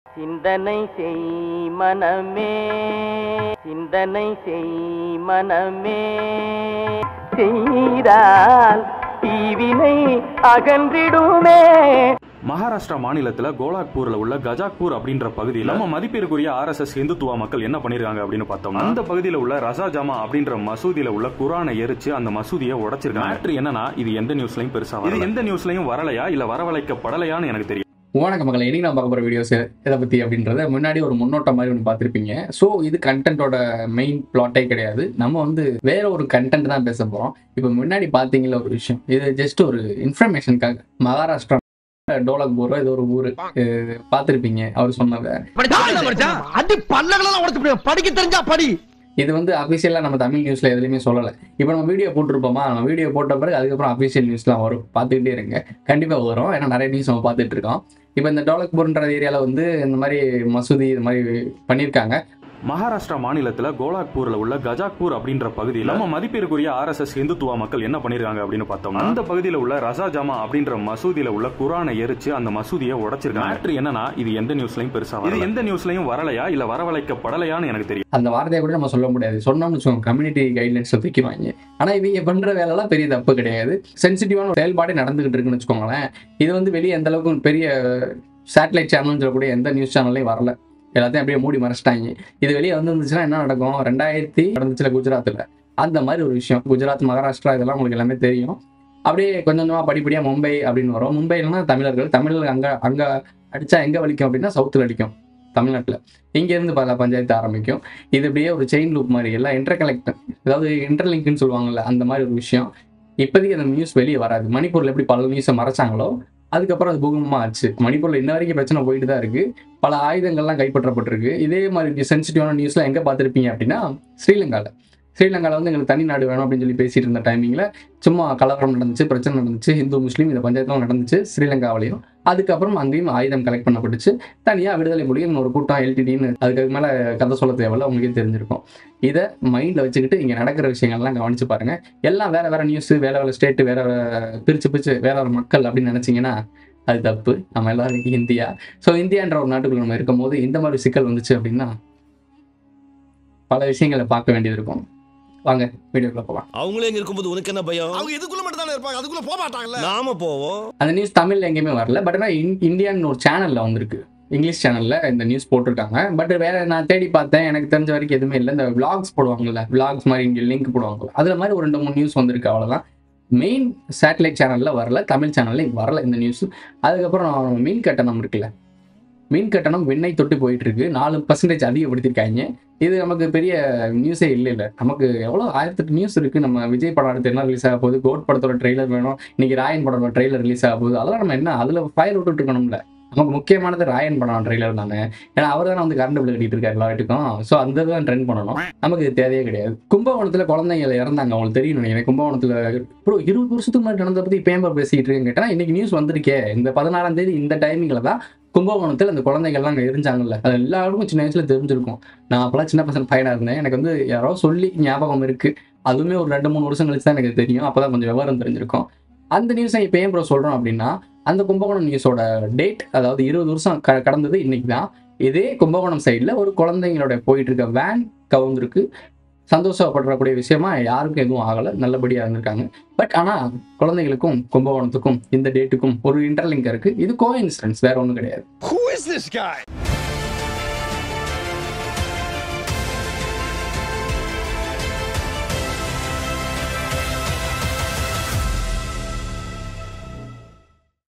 சிந்தனை செய் மனமே சிந்தனை செய் மனமே செய்தால் தீவினை அகன்றிடுமே மகாராஷ்டிரா மாநிலத்துல கோலாக்பூர்ல உள்ள கஜாக்பூர் அப்படின்ற பகுதியில் நம்ம மதிப்பிற்குரிய ஆர்எஸ்எஸ் இந்துத்துவ மக்கள் என்ன பண்ணிருக்காங்க அப்படின்னு பார்த்தோம்னா அந்த பகுதியில் உள்ள ரசா ஜமா அப்படின்ற மசூதியில உள்ள குரானை எரிச்சு அந்த மசூதியை உடைச்சிருக்காங்க மேட்ரு என்னன்னா இது எந்த நியூஸ்லயும் பெருசா இது எந்த நியூஸ்லயும் வரலையா இல்ல வரவழைக்கப்படலையான்னு எனக்கு தெரியும் வணக்கம் மக்களை இன்னைக்கு நான் பார்க்க போகிற வீடியோஸ் எதை பற்றி அப்படின்றத முன்னாடி ஒரு முன்னோட்டம் மாதிரி ஒன்று பார்த்துருப்பீங்க ஸோ இது கண்டென்ட்டோட மெயின் பிளாட்டே கிடையாது நம்ம வந்து வேற ஒரு கண்டென்ட் தான் பேச போகிறோம் இப்போ முன்னாடி பார்த்தீங்களா ஒரு விஷயம் இது ஜஸ்ட் ஒரு இன்ஃபர்மேஷனுக்காக மகாராஷ்டிரா டோலக்பூரோ இது ஒரு ஊர் பார்த்துருப்பீங்க அவர் சொன்னதை அடி பல்லகளெல்லாம் உடச்சு போடுவேன். படிக்க தெரிஞ்சா படி இது வந்து அஃபிஷியலாக நம்ம தமிழ் நியூஸில் எதுலையுமே சொல்லலை இப்போ நம்ம வீடியோ போட்டிருப்போமா நம்ம வீடியோ போட்ட பிறகு அதுக்கப்புறம் அஃபிஷியல் நியூஸ்லாம் வரும் பார்த்துக்கிட்டே இருங்க கண்டிப்பாக வரும் ஏன்னா நிறைய நியூஸ் நம்ம பார்த்துட்டு இருக்கோம் இப்போ இந்த டோலக்பூர்ன்ற ஏரியாவில் வந்து இந்த மாதிரி மசூதி இது மாதிரி பண்ணியிருக்காங்க மகாராஷ்டிரா மாநிலத்துல கோலாக்பூர்ல உள்ள கஜாக்பூர் அப்படின்ற பகுதியில் நம்ம மதிப்பிற்குரிய ஆர்எஸ்எஸ் இந்துத்துவ மக்கள் என்ன பண்ணிருக்காங்க அப்படின்னு பார்த்தோம்னா அந்த பகுதியில் உள்ள ரசா ஜமா அப்படின்ற மசூதியில உள்ள குரானை எரிச்சு அந்த மசூதியை உடைச்சிருக்காங்க மேட்ரு என்னன்னா இது எந்த நியூஸ்லயும் பெருசா இது எந்த நியூஸ்லயும் வரலையா இல்ல வரவழைக்கப்படலையான்னு எனக்கு தெரியும் அந்த வார்த்தையை கூட நம்ம சொல்ல முடியாது சொன்னோம்னு வச்சுக்கோங்க கம்யூனிட்டி கைட்லைன்ஸில் தூக்கிடுவாங்க ஆனால் இவங்க பண்ணுற வேலைலாம் பெரிய தப்பு கிடையாது சென்சிட்டிவான ஒரு செயல்பாடே நடந்துகிட்டு இருக்குன்னு வச்சுக்கோங்களேன் இது வந்து வெளியே எந்த அளவுக்கு பெரிய சேட்டலைட் சேனல்னு சொல்லக்கூடிய எந்த நியூஸ் சேனல்லையும் வரல எல்லாத்தையும் அப்படியே மூடி மறைச்சிட்டாங்க இது வெளியே வந்துருந்துச்சுன்னா என்ன நடக்கும் ரெண்டாயிரத்தி நடந்துச்சுல குஜராத்தில் அந்த மாதிரி ஒரு விஷயம் குஜராத் மகாராஷ்டிரா இதெல்லாம் உங்களுக்கு எல்லாமே தெரியும் அப்படியே கொஞ்சம் கொஞ்சமாக படிப்படியாக மும்பை அப்படின்னு வரும் மும்பைலனா தமிழர்கள் தமிழர்கள் அங்கே அங்கே அடித்தா எங்கே வலிக்கும் அப்படின்னா சவுத்தில் அடிக்கும் தமிழ்நாட்டில் இங்கேருந்து பல பஞ்சாயத்து ஆரம்பிக்கும் இது இப்படியே ஒரு செயின் லூப் மாதிரி எல்லாம் இன்டர் கனெக்ட் அதாவது இன்டர்லிங்க்னு சொல்லுவாங்கல்ல அந்த மாதிரி ஒரு விஷயம் இப்போதைக்கு அந்த நியூஸ் வெளியே வராது மணிப்பூரில் எப்படி பல நியூஸை மறைச்சாங்களோ அதுக்கப்புறம் அது பூகம்பமாக ஆச்சு மணிப்பூரில் இன்ன வரைக்கும் பிரச்சனை போயிட்டு தான் இருக்கு பல ஆயுதங்கள்லாம் கைப்பற்றப்பட்டிருக்கு இதே மாதிரி சென்சிட்டிவான நியூஸ்லாம் எங்கே பார்த்துருப்பீங்க அப்படின்னா ஸ்ரீலங்காவில் ஸ்ரீலங்காவில் வந்து எங்களுக்கு தனி நாடு வேணும் அப்படின்னு சொல்லி பேசிட்டு இருந்த டைமிங்கில் சும்மா கலவரம் நடந்துச்சு பிரச்சனை நடந்துச்சு இந்து முஸ்லீம் இந்த பஞ்சாயத்துலாம் நடந்துச்சு ஸ்ரீலங்காவிலையும் அதுக்கப்புறம் அங்கேயும் ஆயுதம் கலெக்ட் பண்ணப்பட்டுச்சு தனியாக விடுதலை புலிகள் ஒரு கூட்டம் எல்டிடின்னு அதுக்கு மேலே கதை சொல்ல தேவையில்ல உங்களுக்கே தெரிஞ்சிருக்கும் இதை மைண்டில் வச்சுக்கிட்டு இங்கே நடக்கிற விஷயங்கள்லாம் கவனிச்சு பாருங்க எல்லாம் வேற வேற நியூஸ் வேற வேற ஸ்டேட்டு வேற வேற பிரிச்சு பிரிச்சு வேற வேற மக்கள் அப்படின்னு நினைச்சீங்கன்னா அது தப்பு நம்ம எல்லாரும் இந்தியா ஸோ இந்தியான்ற ஒரு நாட்டுக்குள்ள நம்ம இருக்கும்போது இந்த மாதிரி சிக்கல் வந்துச்சு அப்படின்னா பல விஷயங்களை பார்க்க வேண்டியது இருக்கும் வாங்க வீடியோக்குள்ள போகலாம் அவங்களே இங்க இருக்கும்போது உனக்கு என்ன பயம் அவங்க இதுக்குள்ள மட்டும் தானே இருப்பாங்க அதுக்குள்ள போக மாட்டாங்கல்ல நாம போவோம் அந்த நியூஸ் தமிழ்ல எங்கேயுமே வரல பட் ஆனால் இந்தியான்னு ஒரு சேனல்ல வந்திருக்கு இங்கிலீஷ் சேனல்ல இந்த நியூஸ் போட்டிருக்காங்க பட் வேற நான் தேடி பார்த்தேன் எனக்கு தெரிஞ்ச வரைக்கும் எதுவுமே இல்லை இந்த விளாக்ஸ் போடுவாங்கல்ல விளாக்ஸ் மாதிரி இங்கே லிங்க் போடுவாங்கல்ல அதுல மாதிரி ஒரு ரெண்டு மூணு நியூஸ் வந்திருக்கு அவ்வளவுதான் மெயின் சேட்டலைட் சேனல்ல வரல தமிழ் சேனல்ல வரல இந்த நியூஸ் அதுக்கப்புறம் மீன் கட்டணம் இருக்குல்ல மீன் கட்டணம் விண்ணை தொட்டு போயிட்டு இருக்கு நாலு பர்சன்டேஜ் அதிகப்படுத்திருக்காங்க இது நமக்கு பெரிய நியூஸே இல்லை இல்லை நமக்கு எவ்வளோ ஆயிரத்தெட்டு நியூஸ் இருக்கு நம்ம விஜய் படம் அடுத்து என்ன ரிலீஸ் ஆக போகுது கோட் படத்தோட ட்ரெய்லர் வேணும் இன்னைக்கு ராயன் படத்தோட ட்ரெய்லர் ரிலீஸ் ஆக போகுது அதெல்லாம் நம்ம என்ன அதில் ஃபயர் விட்டுட்டு இருக்கணும்ல நமக்கு முக்கியமானது ராயன் படம் ட்ரெய்லர் தானே ஏன்னா அவர் தானே வந்து கரண்ட் பில் கட்டிட்டு இருக்காரு எல்லாத்துக்கும் ஸோ அந்த இதுதான் ட்ரெண்ட் பண்ணணும் நமக்கு இது தேவையே கிடையாது கும்பகோணத்தில் குழந்தைங்க இறந்தாங்க அவங்களுக்கு தெரியும் நினைக்கிறேன் கும்பகோணத்தில் ப்ரோ இருபது வருஷத்துக்கு முன்னாடி நடந்ததை பற்றி பேம்பர் பேசிட்டு இருக்கேன் கேட்டால் இன்னைக்கு நியூஸ் வந்திருக்கே இந்த பதினாறாம் தேதி இந்த டைமிங்கில் தான் கும்பகோணத்தில் அந்த குழந்தைகள்லாம் அங்கே எரிஞ்சாங்கல்ல அது எல்லாருக்கும் சின்ன வயசுல தெரிஞ்சிருக்கும் நான் அப்போலாம் சின்ன பசங்க பையனாக இருந்தேன் எனக்கு வந்து யாரோ சொல்லி ஞாபகம் இருக்கு அதுவுமே ஒரு ரெண்டு மூணு வருஷம் கழிச்சு தான் எனக்கு தெரியும் அப்பதான் கொஞ்சம் விவரம் தெரிஞ்சிருக்கும் அந்த நியூஸை இப்போ ஏன் ப்ரோ சொல்கிறோம் அப்படின்னா அந்த கும்பகோணம் நியூஸோட டேட் அதாவது இருபது வருஷம் க கடந்தது இன்னைக்கு தான் இதே கும்பகோணம் சைடில் ஒரு குழந்தைங்களோட போயிட்டு இருக்க வேன் கவுந்திருக்கு சந்தோஷப்படக்கூடிய விஷயமா யாருக்கும் எதுவும் ஆகலை நல்லபடியாக இருந்திருக்காங்க பட் ஆனால் குழந்தைகளுக்கும் கும்பகோணத்துக்கும் இந்த டேட்டுக்கும் ஒரு இன்டர்லிங்க் இருக்கு இது கோ இன்சிடென்ஸ் வேற ஒன்றும் கிடையாது Who is this guy?